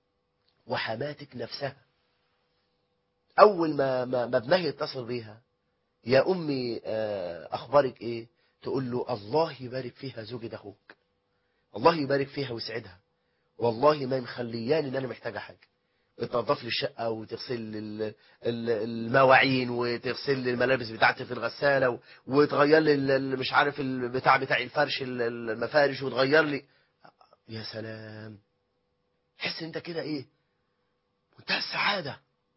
وحماتك نفسها اول ما ما ما ابنها يتصل بيها يا امي آه، اخبارك ايه تقول له الله يبارك فيها زوجة اخوك الله يبارك فيها ويسعدها والله ما مخلياني ان انا محتاجه حاجه بتنظف لي الشقه وتغسل لي ال- ال- المواعين وتغسل لي الملابس بتاعتي في الغساله و- وتغير لي ال- ال- مش عارف البتاع بتاعي الفرش ال- ال- المفارش وتغير لي يا سلام حس ان انت كده ايه منتهى السعاده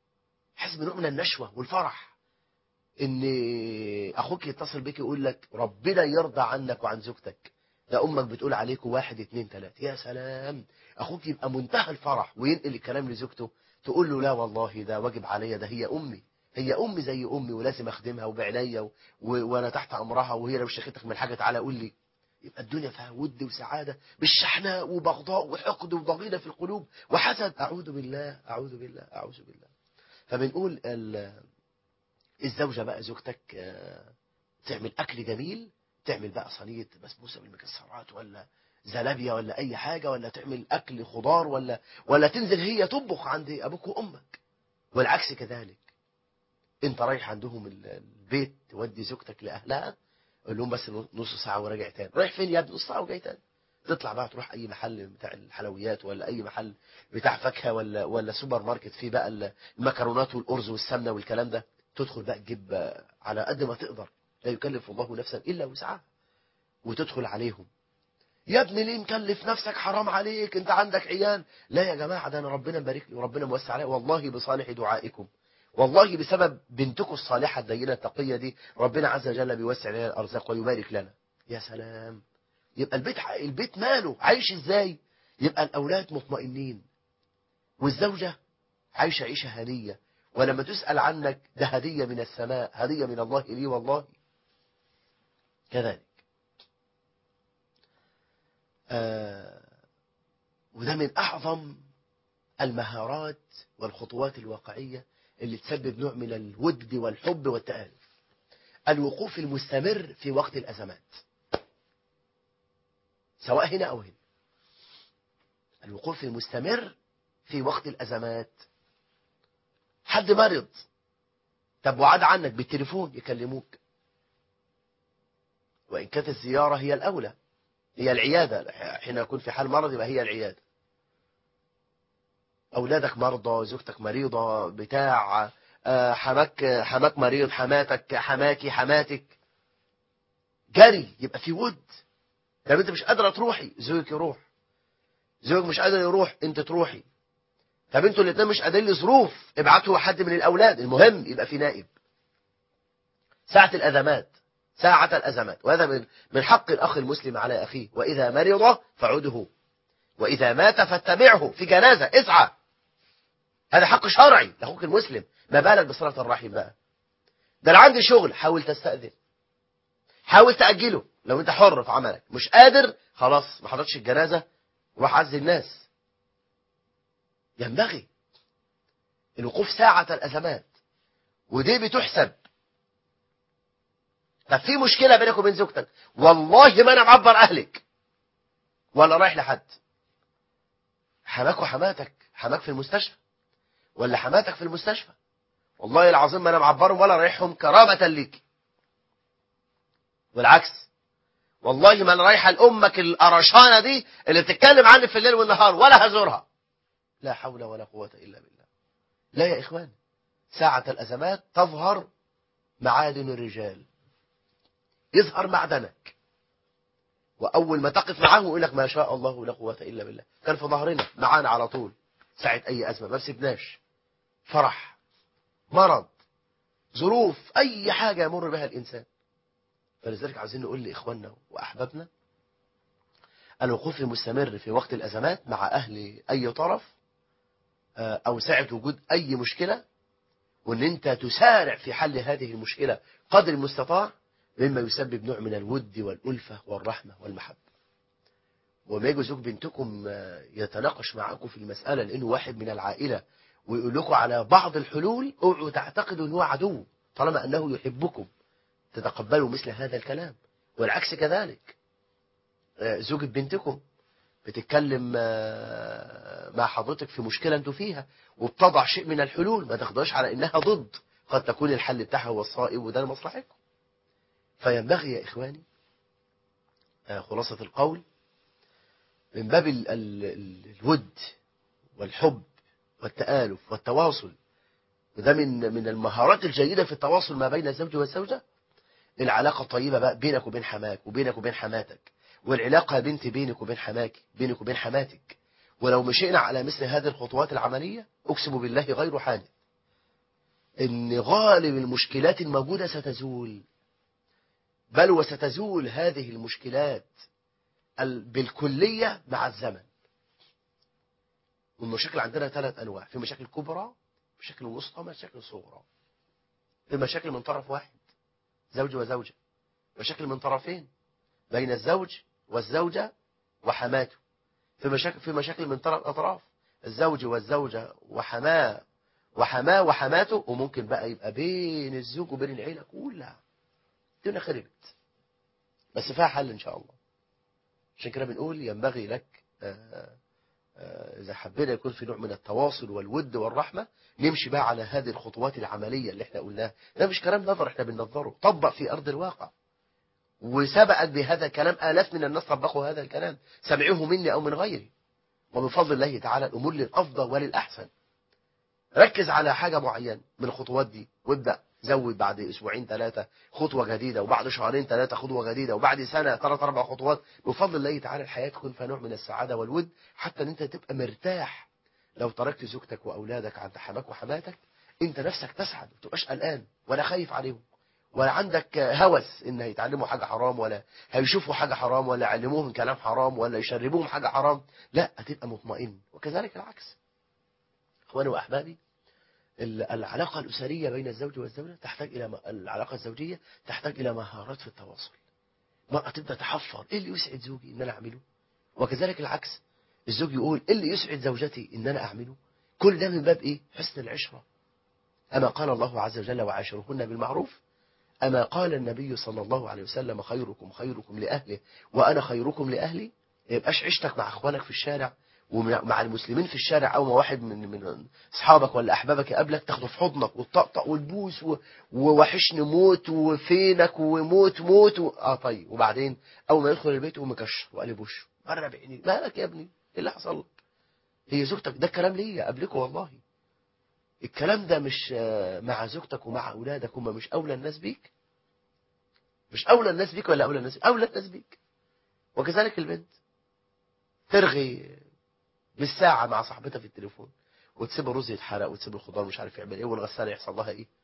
حس بنوع من النشوه والفرح ان اخوك يتصل بك يقول لك ربنا يرضى عنك وعن زوجتك ده امك بتقول عليك واحد اتنين تلاته يا سلام اخوك يبقى منتهى الفرح وينقل الكلام لزوجته تقول له لا والله ده واجب عليا ده هي امي هي امي زي امي ولازم اخدمها وبعناية و... و... وانا تحت امرها وهي لو اشتكيتك من حاجه تعالى قول لي يبقى الدنيا فيها ود وسعاده مش شحناء وبغضاء وحقد وضغينه في القلوب وحسد اعوذ بالله اعوذ بالله اعوذ بالله فبنقول ال... الزوجه بقى زوجتك آه، تعمل اكل جميل تعمل بقى صينيه بسبوسه بالمكسرات ولا زلابيا ولا اي حاجه ولا تعمل اكل خضار ولا ولا تنزل هي تطبخ عند ابوك وامك والعكس كذلك انت رايح عندهم ال- البيت تودي زوجتك لاهلها قول لهم بس نص ساعه وراجع تاني رايح فين يا ابني نص ساعه وجاي تاني تطلع بقى تروح اي محل بتاع الحلويات ولا اي محل بتاع فاكهه ولا ولا سوبر ماركت فيه بقى المكرونات والارز والسمنه والكلام ده تدخل بقى تجيب على قد ما تقدر لا يكلف الله نفسا الا وسعها وتدخل عليهم يا ابني ليه مكلف نفسك حرام عليك انت عندك عيال لا يا جماعه ده انا ربنا مبارك لي وربنا موسع علي والله بصالح دعائكم والله بسبب بنتكم الصالحه الدينه التقيه دي ربنا عز وجل بيوسع لنا الارزاق ويبارك لنا يا سلام يبقى البيت البيت ماله عايش ازاي يبقى الاولاد مطمئنين والزوجه عايشه عيشه هنيه ولما تسال عنك ده هديه من السماء هديه من الله لي والله كذلك آه وده من أعظم المهارات والخطوات الواقعية اللي تسبب نوع من الود والحب والتآلف الوقوف المستمر في وقت الأزمات سواء هنا أو هنا الوقوف المستمر في وقت الأزمات حد مرض طب وعد عنك بالتليفون يكلموك وإن كانت الزيارة هي الأولى هي العيادة حين يكون في حال مرض يبقى هي العيادة أولادك مرضى زوجتك مريضة بتاع حماك حماك مريض حماتك حماكي حماتك جري يبقى في ود طب انت مش قادرة تروحي زوجك يروح زوجك مش قادر يروح انت تروحي طب انتوا الاثنين مش قادرين لظروف ابعتوا حد من الاولاد المهم يبقى في نائب ساعة الازمات ساعة الأزمات وهذا من من حق الأخ المسلم على أخيه وإذا مرض فعده وإذا مات فاتبعه في جنازة اسعى هذا حق شرعي لأخوك المسلم ما بالك بصلة الرحم بقى ده أنا عندي شغل حاول تستأذن حاول تأجله لو أنت حر في عملك مش قادر خلاص ما حضرتش الجنازة روح عز الناس ينبغي الوقوف ساعة الأزمات ودي بتحسب طب في مشكلة بينك وبين زوجتك والله ما انا معبر اهلك ولا رايح لحد حماك وحماتك حماك في المستشفى ولا حماتك في المستشفى والله العظيم ما انا معبرهم ولا رايحهم كرامة ليك والعكس والله ما انا رايحه لامك القرشانه دي اللي بتتكلم عني في الليل والنهار ولا هزورها لا حول ولا قوه الا بالله لا يا اخوان ساعه الازمات تظهر معادن الرجال يظهر معدنك وأول ما تقف معاه يقول لك ما شاء الله لا قوة إلا بالله كان في ظهرنا معانا على طول ساعة أي أزمة ما سيبناش فرح مرض ظروف أي حاجة يمر بها الإنسان فلذلك عايزين نقول لإخواننا وأحبابنا الوقوف المستمر في وقت الأزمات مع أهل أي طرف آه، أو ساعة وجود أي مشكلة وأن أنت تسارع في حل هذه المشكلة قدر المستطاع مما يسبب نوع من الود والألفة والرحمة والمحبة وما يجي زوج بنتكم آه، يتناقش معاكم في المسألة لأنه واحد من العائلة ويقول لكم على بعض الحلول اوعوا تعتقدوا أنه عدو طالما أنه يحبكم تتقبلوا مثل هذا الكلام والعكس كذلك آه، زوجة بنتكم بتتكلم آه، مع حضرتك في مشكلة انتوا فيها وبتضع شيء من الحلول ما تاخدوهاش على انها ضد قد تكون الحل بتاعها هو الصائب وده لمصلحتكم فينبغي يا اخواني آه، خلاصة القول من باب ال ال ال الود والحب والتآلف والتواصل وده من من المهارات الجيدة في التواصل ما بين الزوج والزوجة العلاقة الطيبة بقى بينك وبين حماك وبينك وبين حماتك والعلاقة يا بنتي بينك وبين حماك بينك وبين حماتك ولو مشينا على مثل هذه الخطوات العملية أقسم بالله غير حادث إن غالب المشكلات الموجودة ستزول بل وستزول هذه المشكلات ال- بالكلية مع الزمن والمشاكل عندنا ثلاث أنواع في مشاكل كبرى مشاكل وسطى مشاكل صغرى في مشاكل من طرف واحد زوج وزوجة مشاكل من طرفين بين الزوج والزوجة وحماته في مشاكل في مشاكل من طرف أطراف الزوج والزوجة وحماه وحماه وحماته وممكن بقى يبقى بين الزوج وبين العيلة كلها الدنيا خربت بس فيها حل إن شاء الله عشان كده بنقول ينبغي لك آه، آه، إذا حبينا يكون في نوع من التواصل والود والرحمة نمشي بقى على هذه الخطوات العملية اللي احنا قلناها ده مش كلام نظر احنا بننظره طبق في أرض الواقع وسبقت بهذا الكلام آلاف من الناس طبقوا هذا الكلام سمعوه مني أو من غيري وبفضل الله تعالى الأمور للأفضل وللأحسن ركز على حاجة معينة من الخطوات دي وابدأ زود بعد أسبوعين ثلاثة خطوة جديدة وبعد شهرين ثلاثة خطوة جديدة وبعد سنة ثلاث أربع خطوات بفضل الله تعالى الحياة تكون فيها نوع من السعادة والود حتى أن أنت تبقى مرتاح لو تركت زوجتك وأولادك عند حماك وحماتك أنت نفسك تسعد ما تبقاش قلقان ولا خايف عليهم ولا عندك هوس ان هيتعلموا حاجة حرام ولا هيشوفوا حاجة حرام ولا يعلموهم كلام حرام ولا يشربوهم حاجة حرام لا هتبقى مطمئن وكذلك العكس اخواني واحبابي ال- العلاقة الأسرية بين الزوج والزوجة تحتاج إلى م- العلاقة الزوجية تحتاج إلى مهارات في التواصل مرأة تبدأ تحفر إيه اللي يسعد زوجي إن أنا أعمله وكذلك العكس الزوج يقول إيه اللي يسعد زوجتي إن أنا أعمله كل ده من باب إيه حسن العشرة أما قال الله عز وجل وعاشرهن بالمعروف أما قال النبي صلى الله عليه وسلم خيركم خيركم لأهله وأنا خيركم لأهلي يبقاش عشتك مع أخوانك في الشارع ومع المسلمين في الشارع أو مع واحد من من أصحابك ولا أحبابك يقابلك تاخده في حضنك وتطقطق وتبوس و- ووحشني موت وفينك وموت موت و... آه طيب وبعدين أول ما يدخل البيت يقوم مكشر وقلب وشه مرة بعيني مالك يا ابني إيه اللي حصل لك هي زوجتك ده الكلام ليا قبلكم والله الكلام ده مش آه، مع زوجتك ومع أولادك هم مش أولى الناس بيك مش أولى الناس بيك ولا أولى الناس بيك أولى الناس بيك وكذلك البنت ترغي بالساعة مع صاحبتها في التليفون وتسيب الرز يتحرق وتسيب الخضار مش عارف يعمل ايه والغسالة يحصل لها ايه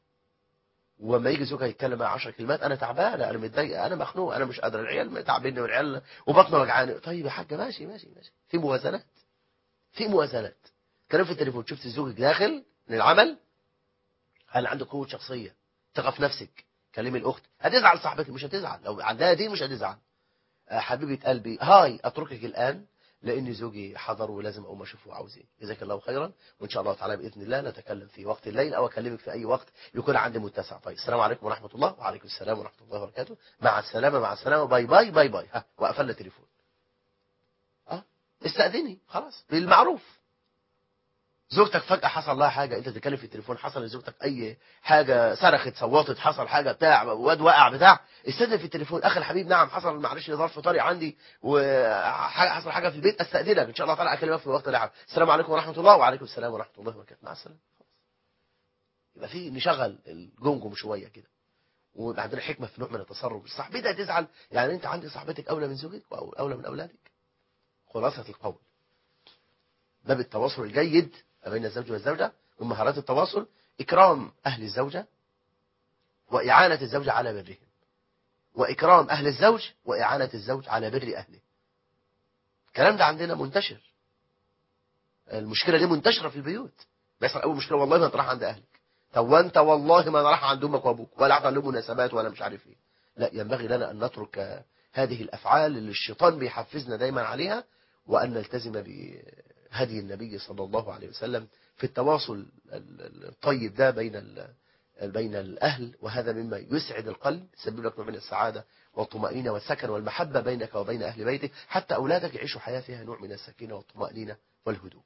وما يجي زوجها يتكلم معايا 10 كلمات انا تعبانه انا متضايقه انا مخنوق انا مش قادر العيال تعبني والعيال وبطني وجعاني طيب يا حاجه ماشي ماشي ماشي في موازنات في موازنات كلام في التليفون شفت زوجك داخل للعمل هل عنده قوه شخصيه ثقه في نفسك كلمي الاخت هتزعل صاحبتك مش هتزعل لو عندها دي مش هتزعل آه، حبيبه قلبي هاي اتركك الان لان زوجي حضر ولازم اقوم اشوفه عاوز ايه جزاك الله خيرا وان شاء الله تعالى باذن الله نتكلم في وقت الليل او اكلمك في اي وقت يكون عندي متسع طيب السلام عليكم ورحمه الله وعليكم السلام ورحمه الله وبركاته مع السلامه مع السلامه باي باي باي باي ها وقفلنا التليفون اه استاذني خلاص بالمعروف زوجتك فجأة حصل لها حاجة أنت تتكلم في التليفون حصل لزوجتك أي حاجة صرخت صوتت حصل حاجة بتاع واد وقع بتاع استأذن في التليفون أخي الحبيب نعم حصل معلش ظرف طارئ عندي وحصل حاجة في البيت أستأذنك إن شاء الله تعالى أكلمك في وقت لاحق السلام عليكم ورحمة الله وعليكم السلام ورحمة الله وبركاته مع السلامة يبقى في نشغل الجمجم شوية كده ويبقى عندنا حكمة في نوع من التصرف صاحبتها تزعل يعني أنت عندي صاحبتك أولى من زوجك أو أولى من أولادك خلاصة القول باب التواصل الجيد ما بين الزوج والزوجة من مهارات التواصل إكرام أهل الزوجة وإعانة الزوجة على برهم وإكرام أهل الزوج وإعانة الزوج على بر أهله الكلام ده عندنا منتشر المشكلة دي منتشرة في البيوت بيحصل أول مشكلة والله ما أنت رايح عند أهلك طب وأنت والله ما أنا رايح عند أمك وأبوك ولا أعطى لهم مناسبات ولا مش عارف إيه لا ينبغي لنا أن نترك هذه الأفعال اللي الشيطان بيحفزنا دايما عليها وأن نلتزم بهدي النبي صلى الله عليه وسلم في التواصل الطيب ده بين بين الأهل وهذا مما يسعد القلب يسبب لك نوع من السعادة والطمأنينة والسكن والمحبة بينك وبين أهل بيتك حتى أولادك يعيشوا حياة فيها نوع من السكينة والطمأنينة والهدوء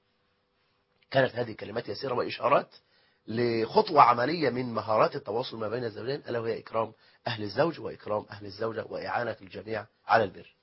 كانت هذه كلمات يسيرة وإشارات لخطوة عملية من مهارات التواصل ما بين الزوجين ألا وهي إكرام أهل الزوج وإكرام أهل الزوجة وإعانة الجميع على البر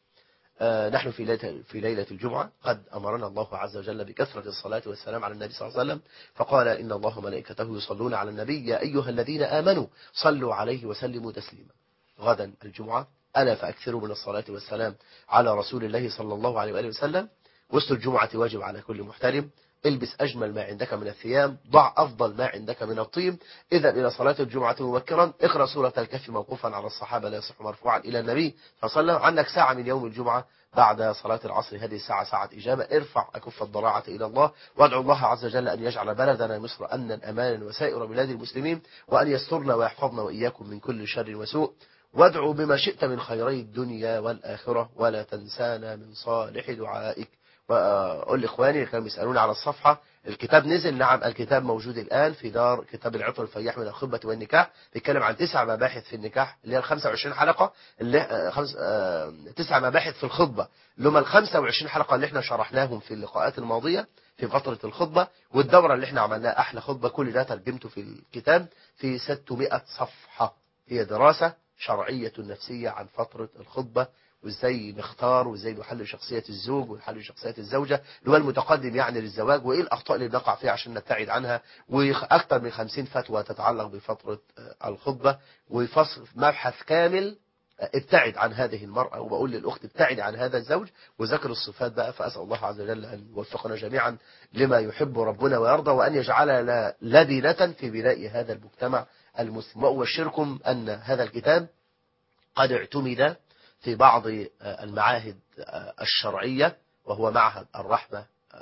آه نحن في ليلة, في ليلة الجمعة قد أمرنا الله عز وجل بكثرة الصلاة والسلام على النبي صلى الله عليه وسلم فقال إن الله ملائكته يصلون على النبي يا أيها الذين آمنوا صلوا عليه وسلموا تسليما غدا الجمعة ألا فأكثروا من الصلاة والسلام على رسول الله صلى الله عليه وآله وسلم وسط الجمعة واجب على كل محترم البس أجمل ما عندك من الثياب ضع أفضل ما عندك من الطيب إذا إلى صلاة الجمعة مبكرا اقرأ سورة الكهف موقوفا على الصحابة لا يصح مرفوعا إلى النبي فصلى عندك ساعة من يوم الجمعة بعد صلاة العصر هذه الساعة ساعة إجابة ارفع أكف الضراعة إلى الله وادعو الله عز وجل أن يجعل بلدنا مصر أمنا أمانا وسائر بلاد المسلمين وأن يسترنا ويحفظنا وإياكم من كل شر وسوء وادعوا بما شئت من خيري الدنيا والآخرة ولا تنسانا من صالح دعائك وأقول لإخواني اللي كانوا بيسألوني على الصفحة الكتاب نزل نعم الكتاب موجود الآن في دار كتاب العطر الفياح من الخطبة والنكاح بيتكلم عن تسع مباحث في النكاح اللي هي ال 25 حلقة اللي آه خمس آه تسع مباحث في الخطبة اللي هم ال 25 حلقة اللي احنا شرحناهم في اللقاءات الماضية في فترة الخطبة والدورة اللي احنا عملناها أحلى خطبة كل ده ترجمته في الكتاب في 600 صفحة هي دراسة شرعية نفسية عن فترة الخطبة وازاي نختار وازاي نحلل شخصية الزوج ونحلل شخصية الزوجة اللي هو المتقدم يعني للزواج وايه الاخطاء اللي بنقع فيها عشان نبتعد عنها واكثر من 50 فتوى تتعلق بفترة الخطبة وفصل مبحث كامل ابتعد عن هذه المرأة وبقول للأخت ابتعد عن هذا الزوج وذكر الصفات بقى فأسأل الله عز وجل أن يوفقنا جميعا لما يحب ربنا ويرضى وأن يجعلنا لبنة في بناء هذا المجتمع المسلم وأبشركم أن هذا الكتاب قد اعتمد في بعض المعاهد الشرعية وهو معهد الرحمة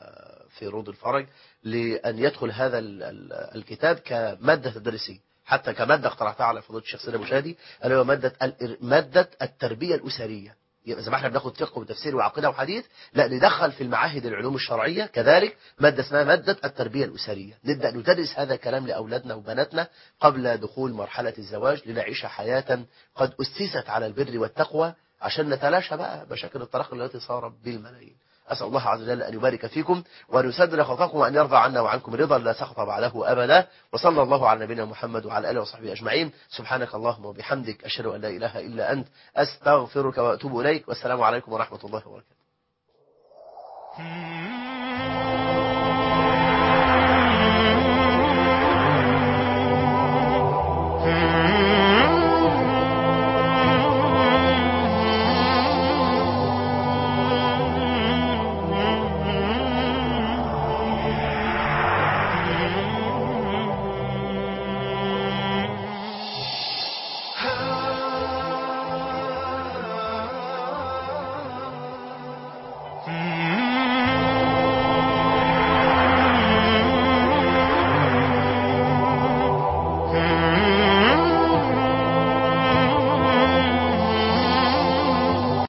في روض الفرج لأن يدخل هذا الكتاب كمادة تدريسية حتى كمادة اقترحتها على فضيلة الشيخ سيدنا مشاهدي اللي هو مادة مادة التربية الأسرية يبقى زي ما احنا بناخد فقه وتفسير وعقيده وحديث لا ندخل في المعاهد العلوم الشرعيه كذلك ماده اسمها ماده التربيه الاسريه نبدا ندرس هذا الكلام لاولادنا وبناتنا قبل دخول مرحله الزواج لنعيش حياه قد اسست على البر والتقوى عشان نتلاشى بقى مشاكل الطلاق التي صارت بالملايين أسأل الله عز وجل أن يبارك فيكم وأن يسدد خطاكم وأن يرضى عنا وعنكم رضا لا سخط بعده أبدا وصلى الله على نبينا محمد وعلى آله وصحبه أجمعين سبحانك اللهم وبحمدك أشهد أن لا إله إلا أنت أستغفرك وأتوب إليك والسلام عليكم ورحمة الله وبركاته